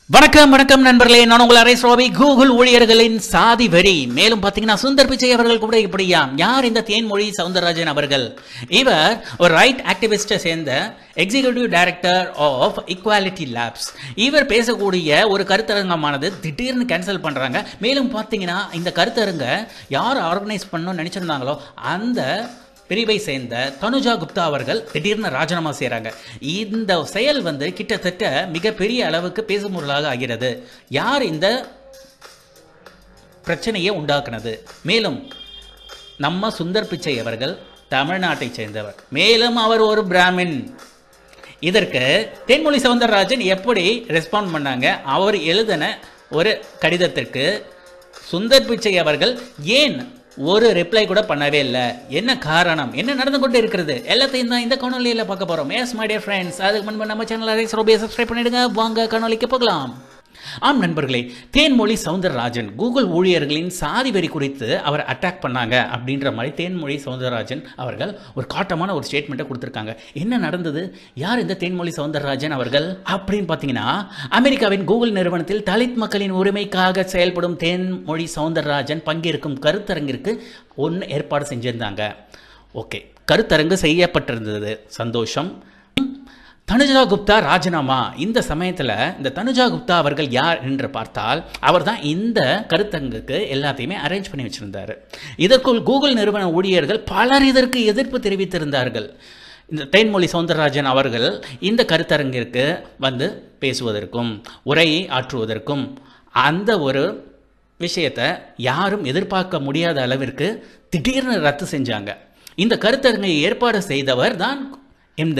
வணக்கம் வணக்கம் நண்பர்களே நான் உங்கள் அரேஸ் ரோபி கூகுள் ஊழியர்களின் சாதி வெறி மேலும் பார்த்தீங்கன்னா சுந்தர் பிச்சை அவர்கள் கூட இப்படியாம் யார் இந்த தேன்மொழி சவுந்தரராஜன் அவர்கள் இவர் ஒரு ரைட் ஆக்டிவிஸ்டை சேர்ந்த executive director of equality labs இவர் பேசக்கூடிய ஒரு கருத்தரங்கமானது திடீர்னு கேன்சல் பண்ணுறாங்க மேலும் பார்த்தீங்கன்னா இந்த கருத்தரங்க யார் ஆர்கனைஸ் பண்ணணும்னு நினச்சிருந்தாங்களோ அந்த பிரிவை சேர்ந்த தனுஜா குப்தா அவர்கள் திடீர்னு ராஜினாமா செய்கிறாங்க இந்த செயல் வந்து கிட்டத்தட்ட மிகப்பெரிய அளவுக்கு பேசும் பொருளாக ஆகிறது யார் இந்த பிரச்சனையை உண்டாக்குனது மேலும் நம்ம சுந்தர் பிச்சை அவர்கள் தமிழ்நாட்டைச் சேர்ந்தவர் மேலும் அவர் ஒரு பிராமின் இதற்கு தென்மொழி சவுந்தரராஜன் எப்படி ரெஸ்பாண்ட் பண்ணாங்க அவர் எழுதின ஒரு கடிதத்திற்கு சுந்தர் பிச்சை அவர்கள் ஏன் ஒரு ரிப்ளை கூட பண்ணவே இல்லை என்ன காரணம் என்ன நடந்து கொண்டு இருக்கிறது எல்லாத்தையும் தான் இந்த காணொலியில் பார்க்க போகிறோம் எஸ் மை டியர் ஃப்ரெண்ட்ஸ் அதுக்கு முன்பு நம்ம சேனல் அரேஸ் ரோபியை சப்ஸ்கிரைப் பண்ணிடுங்க வாங்க காணொலிக்கு போகலாம் ஆம் நண்பர்களே தேன்மொழி சவுந்தரராஜன் கூகுள் ஊழியர்களின் சாதி வெறி குறித்து அவர் அட்டாக் பண்ணாங்க அப்படின்ற மாதிரி தேன்மொழி சவுந்தரராஜன் அவர்கள் ஒரு காட்டமான ஒரு ஸ்டேட்மெண்ட்டை கொடுத்துருக்காங்க என்ன நடந்தது யார் இந்த தேன்மொழி சவுந்தரராஜன் அவர்கள் அப்படின்னு பார்த்தீங்கன்னா அமெரிக்காவின் கூகுள் நிறுவனத்தில் தலித் மக்களின் உரிமைக்காக செயல்படும் தேன்மொழி சவுந்தரராஜன் பங்கேற்கும் கருத்தரங்கிற்கு ஒன்று ஏற்பாடு செஞ்சிருந்தாங்க ஓகே கருத்தரங்கு செய்யப்பட்டிருந்தது சந்தோஷம் தனுஜா குப்தா ராஜினாமா இந்த சமயத்தில் இந்த தனுஜா குப்தா அவர்கள் யார் என்று பார்த்தால் அவர் தான் இந்த கருத்தங்குக்கு எல்லாத்தையுமே அரேஞ்ச் பண்ணி வச்சிருந்தார் இதற்குள் கூகுள் நிறுவன ஊழியர்கள் பலர் இதற்கு எதிர்ப்பு தெரிவித்திருந்தார்கள் இந்த தேன்மொழி சவுந்தரராஜன் அவர்கள் இந்த கருத்தரங்கிற்கு வந்து பேசுவதற்கும் உரையை ஆற்றுவதற்கும் அந்த ஒரு விஷயத்தை யாரும் எதிர்பார்க்க முடியாத அளவிற்கு திடீர்னு ரத்து செஞ்சாங்க இந்த கருத்தரங்கை ஏற்பாடு செய்தவர் தான் இந்த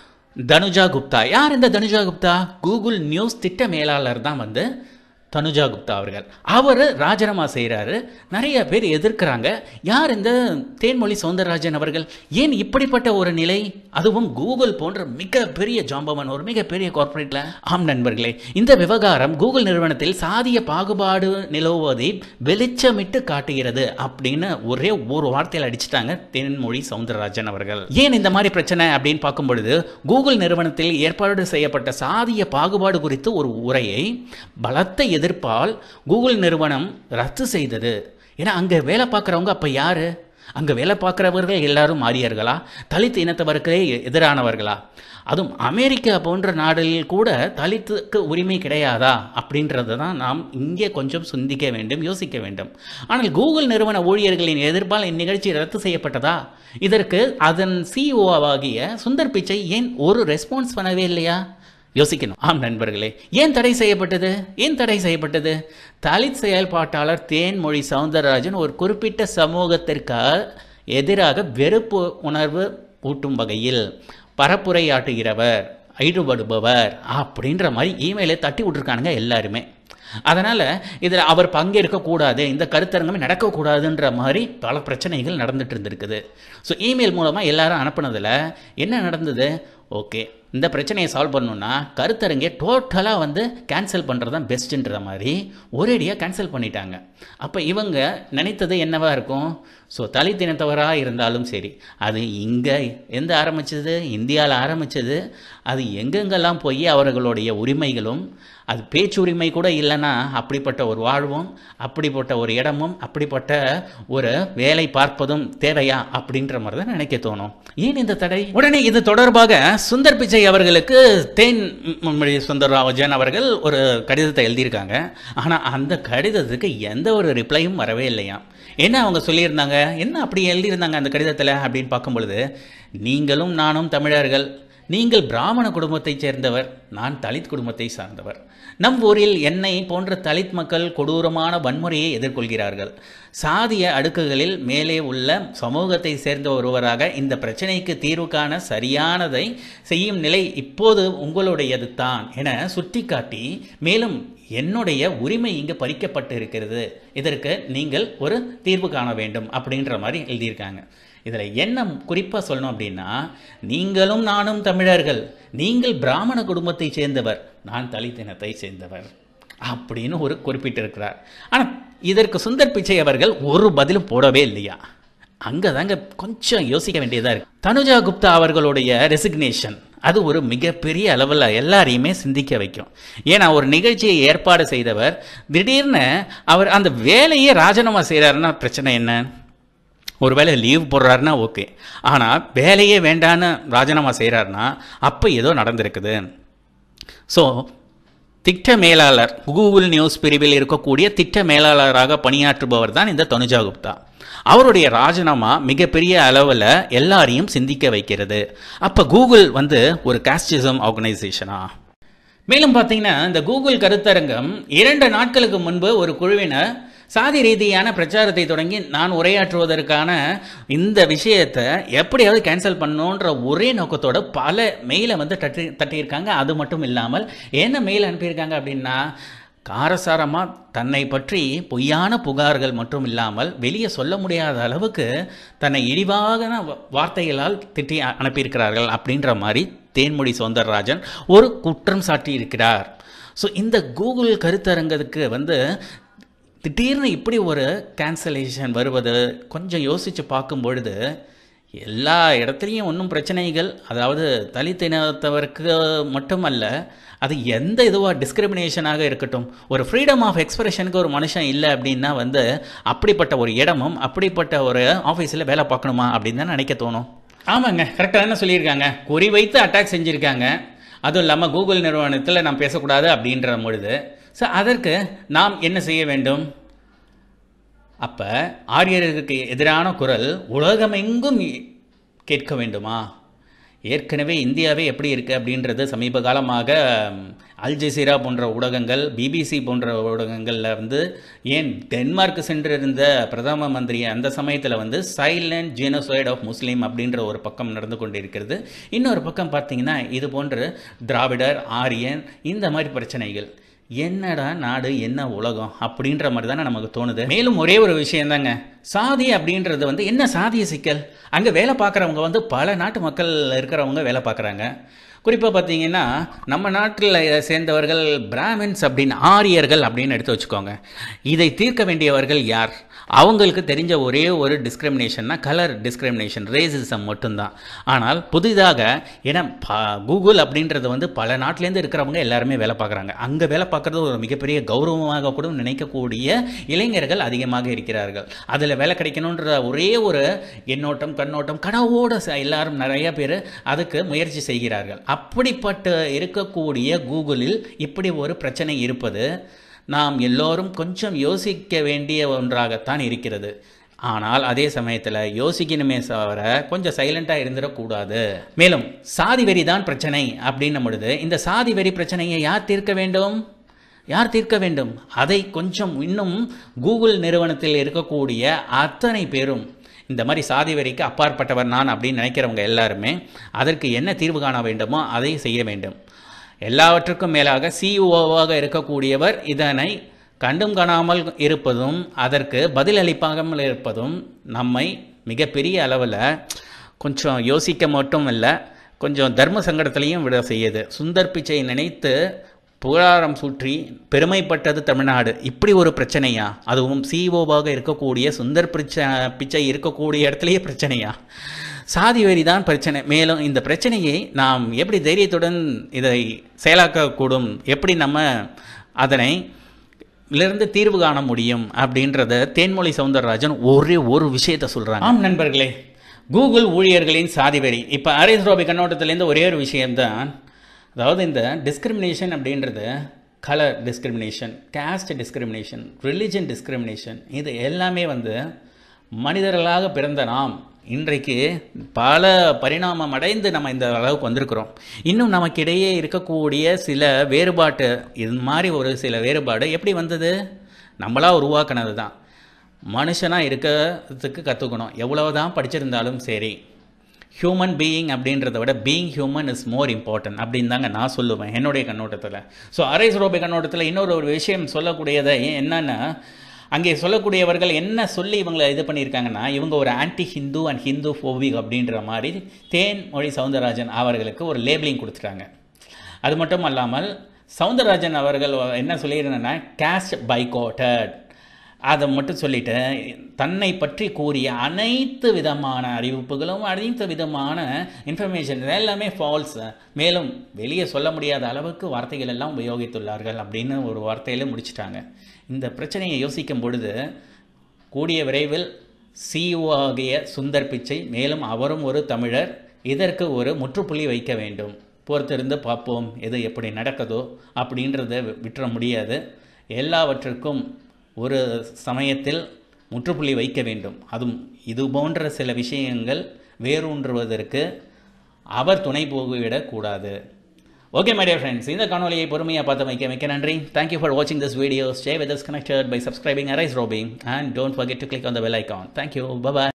தனுஜா குப்தா யார் இந்த தனுஜா குப்தா கூகுள் நியூஸ் திட்ட மேலாளர் தான் வந்து தனுஜா குப்தா அவர்கள் அவர் ராஜினாமா செய்கிறாரு நிறைய பேர் எதிர்க்கிறாங்க யார் இந்த தேன்மொழி சவுந்தரராஜன் அவர்கள் ஏன் இப்படிப்பட்ட ஒரு நிலை அதுவும் கூகுள் போன்ற மிகப்பெரிய ஜாம்பவன் ஒரு மிகப்பெரிய கார்ப்பரேட்ல ஆம் நண்பர்களே இந்த விவகாரம் கூகுள் நிறுவனத்தில் சாதிய பாகுபாடு நிலவுவதை வெளிச்சமிட்டு காட்டுகிறது அப்படின்னு ஒரே ஒரு வார்த்தையில் அடிச்சிட்டாங்க தேன்மொழி சவுந்தரராஜன் அவர்கள் ஏன் இந்த மாதிரி பிரச்சனை அப்படின்னு பார்க்கும் பொழுது கூகுள் நிறுவனத்தில் ஏற்பாடு செய்யப்பட்ட சாதிய பாகுபாடு குறித்து ஒரு உரையை பலத்த எதிர்ப்பால் கூகுள் நிறுவனம் ரத்து செய்தது ஏன்னா அங்கே வேலை பார்க்குறவங்க அப்போ யாரு அங்கே வேலை பார்க்குறவர்கள் எல்லாரும் ஆரியர்களா தலித் இனத்தவர்களே எதிரானவர்களா அதுவும் அமெரிக்கா போன்ற நாடுகளில் கூட தலித்துக்கு உரிமை கிடையாதா அப்படின்றத தான் நாம் இங்கே கொஞ்சம் சிந்திக்க வேண்டும் யோசிக்க வேண்டும் ஆனால் கூகுள் நிறுவன ஊழியர்களின் எதிர்ப்பால் இந்நிகழ்ச்சி ரத்து செய்யப்பட்டதா இதற்கு அதன் சிஇஓவாகிய சுந்தர் பிச்சை ஏன் ஒரு ரெஸ்பான்ஸ் பண்ணவே இல்லையா யோசிக்கணும் ஆம் நண்பர்களே ஏன் தடை செய்யப்பட்டது ஏன் தடை செய்யப்பட்டது தலித் செயல்பாட்டாளர் தேன்மொழி சவுந்தரராஜன் ஒரு குறிப்பிட்ட சமூகத்திற்காக எதிராக வெறுப்பு உணர்வு ஊட்டும் வகையில் பரப்புரையாட்டுகிறவர் ஈடுபடுபவர் அப்படின்ற மாதிரி இமெயிலை தட்டி விட்டுருக்கானுங்க எல்லாருமே அதனால் இதில் அவர் பங்கேற்கக்கூடாது இந்த கருத்தரங்கமே நடக்கக்கூடாதுன்ற மாதிரி பல பிரச்சனைகள் நடந்துட்டு இருந்திருக்குது ஸோ இமெயில் மூலமாக எல்லாரும் அனுப்புனதில் என்ன நடந்தது ஓகே இந்த பிரச்சனையை சால்வ் பண்ணணுன்னா கருத்தரங்கே டோட்டலாக வந்து கேன்சல் பண்ணுறது தான் பெஸ்ட்டுன்ற மாதிரி ஒரேடியாக கேன்சல் பண்ணிட்டாங்க அப்போ இவங்க நினைத்தது என்னவா இருக்கும் ஸோ தலித்தினத்தவராக இருந்தாலும் சரி அது இங்கே எந்த ஆரம்பித்தது இந்தியாவில் ஆரம்பித்தது அது எங்கெங்கெல்லாம் போய் அவர்களுடைய உரிமைகளும் அது பேச்சுரிமை கூட இல்லைன்னா அப்படிப்பட்ட ஒரு வாழ்வும் அப்படிப்பட்ட ஒரு இடமும் அப்படிப்பட்ட ஒரு வேலை பார்ப்பதும் தேவையா அப்படின்ற மாதிரி தான் நினைக்க தோணும் ஏன் இந்த தடை உடனே இது தொடர்பாக சுந்தர் பிச்சை அவர்களுக்கு தேன் மொழி சுந்தரராஜன் அவர்கள் ஒரு கடிதத்தை எழுதியிருக்காங்க ஆனால் அந்த கடிதத்துக்கு எந்த ஒரு ரிப்ளையும் வரவே இல்லையாம் என்ன அவங்க சொல்லியிருந்தாங்க என்ன அப்படி எழுதியிருந்தாங்க அந்த கடிதத்தில் அப்படின்னு பார்க்கும் பொழுது நீங்களும் நானும் தமிழர்கள் நீங்கள் பிராமண குடும்பத்தைச் சேர்ந்தவர் நான் தலித் குடும்பத்தை சார்ந்தவர் நம் ஊரில் என்னை போன்ற தலித் மக்கள் கொடூரமான வன்முறையை எதிர்கொள்கிறார்கள் சாதிய அடுக்குகளில் மேலே உள்ள சமூகத்தை சேர்ந்த ஒருவராக இந்த பிரச்சனைக்கு தீர்வு காண சரியானதை செய்யும் நிலை இப்போது உங்களுடையது தான் என சுட்டிக்காட்டி மேலும் என்னுடைய உரிமை இங்கு பறிக்கப்பட்டு இருக்கிறது இதற்கு நீங்கள் ஒரு தீர்வு காண வேண்டும் அப்படின்ற மாதிரி எழுதியிருக்காங்க இதில் என்ன குறிப்பாக சொல்லணும் அப்படின்னா நீங்களும் நானும் தமிழர்கள் நீங்கள் பிராமண குடும்பத்தை சேர்ந்தவர் நான் தலித்தினத்தை சேர்ந்தவர் அப்படின்னு ஒரு குறிப்பிட்டிருக்கிறார் ஆனால் இதற்கு சுந்தர் பிச்சை அவர்கள் ஒரு பதிலும் போடவே இல்லையா அங்கே தாங்க கொஞ்சம் யோசிக்க வேண்டியதாக இருக்கு தனுஜா குப்தா அவர்களுடைய ரெசிக்னேஷன் அது ஒரு மிகப்பெரிய அளவில் எல்லாரையுமே சிந்திக்க வைக்கும் ஏன்னா ஒரு நிகழ்ச்சியை ஏற்பாடு செய்தவர் திடீர்னு அவர் அந்த வேலையே ராஜினாமா செய்கிறாருன்னா பிரச்சனை என்ன ஒருவேளை லீவ் போடுறாருன்னா ஓகே ஆனால் வேலையே வேண்டான்னு ராஜினாமா செய்கிறாருன்னா அப்போ ஏதோ நடந்திருக்குது ஸோ திட்ட மேலாளர் கூகுள் நியூஸ் பிரிவில் இருக்கக்கூடிய திட்ட மேலாளராக பணியாற்றுபவர் தான் இந்த தனுஜா குப்தா அவருடைய ராஜினாமா மிகப்பெரிய அளவில் எல்லாரையும் சிந்திக்க வைக்கிறது அப்போ கூகுள் வந்து ஒரு காஸ்டிசம் ஆர்கனைசேஷனா மேலும் பார்த்தீங்கன்னா இந்த கூகுள் கருத்தரங்கம் இரண்டு நாட்களுக்கு முன்பு ஒரு குழுவினர் சாதி ரீதியான பிரச்சாரத்தை தொடங்கி நான் உரையாற்றுவதற்கான இந்த விஷயத்தை எப்படியாவது கேன்சல் பண்ணணுன்ற ஒரே நோக்கத்தோட பல மெயிலை வந்து தட்டி தட்டியிருக்காங்க அது மட்டும் இல்லாமல் என்ன மெயில் அனுப்பியிருக்காங்க அப்படின்னா காரசாரமாக தன்னை பற்றி பொய்யான புகார்கள் மட்டும் இல்லாமல் வெளியே சொல்ல முடியாத அளவுக்கு தன்னை இழிவாக வார்த்தைகளால் திட்டி அனுப்பியிருக்கிறார்கள் அப்படின்ற மாதிரி தேன்மொழி சௌந்தரராஜன் ஒரு குற்றம் சாட்டி இருக்கிறார் ஸோ இந்த கூகுள் கருத்தரங்கத்துக்கு வந்து திடீர்னு இப்படி ஒரு கேன்சலேஷன் வருவது கொஞ்சம் யோசித்து பார்க்கும் பொழுது எல்லா இடத்துலையும் ஒன்றும் பிரச்சனைகள் அதாவது தலித் இனத்தவருக்கு மட்டுமல்ல அது எந்த இதுவாக டிஸ்கிரிமினேஷனாக இருக்கட்டும் ஒரு ஃப்ரீடம் ஆஃப் எக்ஸ்பிரஷனுக்கு ஒரு மனுஷன் இல்லை அப்படின்னா வந்து அப்படிப்பட்ட ஒரு இடமும் அப்படிப்பட்ட ஒரு ஆஃபீஸில் வேலை பார்க்கணுமா அப்படின்னு தான் நினைக்க தோணும் ஆமாங்க கரெக்டாக தானே சொல்லியிருக்காங்க குறி வைத்து அட்டாக் செஞ்சுருக்காங்க அதுவும் இல்லாமல் கூகுள் நிறுவனத்தில் நாம் பேசக்கூடாது அப்படின்ற பொழுது ஸோ அதற்கு நாம் என்ன செய்ய வேண்டும் அப்போ ஆரியருக்கு எதிரான குரல் உலகமெங்கும் கேட்க வேண்டுமா ஏற்கனவே இந்தியாவே எப்படி இருக்குது அப்படின்றது சமீப காலமாக அல் ஜசீரா போன்ற ஊடகங்கள் பிபிசி போன்ற ஊடகங்களில் வந்து ஏன் டென்மார்க் சென்றிருந்த பிரதம மந்திரி அந்த சமயத்தில் வந்து சைலண்ட் ஜீனோசைட் ஆஃப் முஸ்லீம் அப்படின்ற ஒரு பக்கம் நடந்து கொண்டிருக்கிறது இன்னொரு பக்கம் பார்த்தீங்கன்னா இது போன்று திராவிடர் ஆரியன் இந்த மாதிரி பிரச்சனைகள் என்னடா நாடு என்ன உலகம் அப்படின்ற மாதிரி தானே நமக்கு தோணுது மேலும் ஒரே ஒரு விஷயம் தாங்க சாதி அப்படின்றது வந்து என்ன சாதிய சிக்கல் அங்கே வேலை பார்க்குறவங்க வந்து பல நாட்டு மக்கள் இருக்கிறவங்க வேலை பார்க்குறாங்க குறிப்பாக பார்த்தீங்கன்னா நம்ம நாட்டில் சேர்ந்தவர்கள் பிராமின்ஸ் அப்படின்னு ஆரியர்கள் அப்படின்னு எடுத்து வச்சுக்கோங்க இதை தீர்க்க வேண்டியவர்கள் யார் அவங்களுக்கு தெரிஞ்ச ஒரே ஒரு டிஸ்கிரிமினேஷன்னா கலர் டிஸ்கிரிமினேஷன் ரேசிசம் மட்டும்தான் ஆனால் புதிதாக ஏன்னா கூகுள் அப்படின்றது வந்து பல நாட்டிலேருந்து இருக்கிறவங்க எல்லாருமே வேலை பார்க்குறாங்க அங்கே வேலை பார்க்குறது ஒரு மிகப்பெரிய கௌரவமாக கூட நினைக்கக்கூடிய இளைஞர்கள் அதிகமாக இருக்கிறார்கள் அதில் வேலை கிடைக்கணுன்ற ஒரே ஒரு எண்ணோட்டம் கண்ணோட்டம் கனவோடு எல்லாரும் நிறைய பேர் அதுக்கு முயற்சி செய்கிறார்கள் அப்படிப்பட்ட இருக்கக்கூடிய கூகுளில் இப்படி ஒரு பிரச்சனை இருப்பது நாம் எல்லோரும் கொஞ்சம் யோசிக்க வேண்டிய ஒன்றாகத்தான் இருக்கிறது ஆனால் அதே சமயத்தில் யோசிக்கணுமே தவிர கொஞ்சம் சைலண்டாக இருந்துடக்கூடாது மேலும் சாதி வெறி தான் பிரச்சனை அப்படின்னும் பொழுது இந்த சாதி வெறி பிரச்சனையை யார் தீர்க்க வேண்டும் யார் தீர்க்க வேண்டும் அதை கொஞ்சம் இன்னும் கூகுள் நிறுவனத்தில் இருக்கக்கூடிய அத்தனை பேரும் இந்த மாதிரி சாதி வரிக்கு அப்பாற்பட்டவர் நான் அப்படின்னு நினைக்கிறவங்க எல்லாருமே அதற்கு என்ன தீர்வு காண வேண்டுமோ அதை செய்ய வேண்டும் எல்லாவற்றுக்கும் மேலாக சிஇஓவாக இருக்கக்கூடியவர் இதனை கண்டும் காணாமல் இருப்பதும் அதற்கு பதிலளிப்பாமல் இருப்பதும் நம்மை மிகப்பெரிய அளவில் கொஞ்சம் யோசிக்க மட்டும் இல்லை கொஞ்சம் தர்ம சங்கடத்திலையும் விட செய்யுது சுந்தர் பிச்சை நினைத்து புகழாரம் சுற்றி பெருமைப்பட்டது தமிழ்நாடு இப்படி ஒரு பிரச்சனையா அதுவும் சிஓவாக இருக்கக்கூடிய சுந்தர் பிச்சை பிச்சை இருக்கக்கூடிய இடத்துலையே பிரச்சனையா சாதி வரி தான் பிரச்சனை மேலும் இந்த பிரச்சனையை நாம் எப்படி தைரியத்துடன் இதை செயலாக்கக்கூடும் எப்படி நம்ம அதனை இருந்து தீர்வு காண முடியும் அப்படின்றத தேன்மொழி சவுந்தரராஜன் ஒரே ஒரு விஷயத்தை சொல்கிறாங்க ஆம் நண்பர்களே கூகுள் ஊழியர்களின் சாதி வரி இப்போ அரேஸ் ரோபி கண்ணோட்டத்திலேருந்து ஒரே ஒரு விஷயம்தான் அதாவது இந்த டிஸ்கிரிமினேஷன் அப்படின்றது colour discrimination caste discrimination religion discrimination இது எல்லாமே வந்து மனிதர்களாக பிறந்த நாம் இன்றைக்கு பல பரிணாமம் அடைந்து நம்ம இந்த அளவுக்கு வந்திருக்கிறோம் இன்னும் நமக்கிடையே இருக்கக்கூடிய சில வேறுபாட்டு இது மாதிரி ஒரு சில வேறுபாடு எப்படி வந்தது நம்மளா உருவாக்கினது தான் மனுஷனாக இருக்கிறதுக்கு கற்றுக்கணும் எவ்வளவு தான் படிச்சிருந்தாலும் சரி ஹியூமன் பீயிங் அப்படின்றத விட being human is more important அப்படின்னு தாங்க நான் சொல்லுவேன் என்னுடைய கண்ணோட்டத்தில் ஸோ அரைஸ் ரோபி கண்ணோட்டத்தில் இன்னொரு ஒரு விஷயம் சொல்லக்கூடியதை என்னென்னா அங்கே சொல்லக்கூடியவர்கள் என்ன சொல்லி இவங்களை இது பண்ணியிருக்காங்கன்னா இவங்க ஒரு anti Hindu and Hindu phobic அப்படின்ற மாதிரி தேன் மொழி சவுந்தரராஜன் அவர்களுக்கு ஒரு லேபிளிங் கொடுத்துட்டாங்க அது மட்டும் அல்லாமல் சவுந்தரராஜன் அவர்கள் என்ன சொல்லியிருந்தேன்னா கேஸ்ட் பைகோட்டட் அதை மட்டும் சொல்லிட்டு தன்னை பற்றி கூறிய அனைத்து விதமான அறிவிப்புகளும் அனைத்து விதமான இன்ஃபர்மேஷன் எல்லாமே ஃபால்ஸ் மேலும் வெளியே சொல்ல முடியாத அளவுக்கு வார்த்தைகள் எல்லாம் உபயோகித்துள்ளார்கள் அப்படின்னு ஒரு வார்த்தையில் முடிச்சிட்டாங்க இந்த பிரச்சனையை யோசிக்கும் பொழுது கூடிய விரைவில் சிஇஓ ஆகிய சுந்தர் பிச்சை மேலும் அவரும் ஒரு தமிழர் இதற்கு ஒரு முற்றுப்புள்ளி வைக்க வேண்டும் பொறுத்திருந்து பார்ப்போம் எது எப்படி நடக்குதோ அப்படின்றத விட்டுற முடியாது எல்லாவற்றுக்கும் ஒரு சமயத்தில் முற்றுப்புள்ளி வைக்க வேண்டும் அதுவும் இது போன்ற சில விஷயங்கள் வேரூன்றுவதற்கு அவர் துணை போய்விடக்கூடாது ஓகே மை டியர் ஃப்ரெண்ட்ஸ் இந்த காணொலியை பொறுமையாக பார்த்து வைக்க மிக்க நன்றி தேங்க்யூ ஃபார் வாட்சிங் this video stay with us connected by subscribing arise roping and don't forget to click on the bell icon thank you bye bye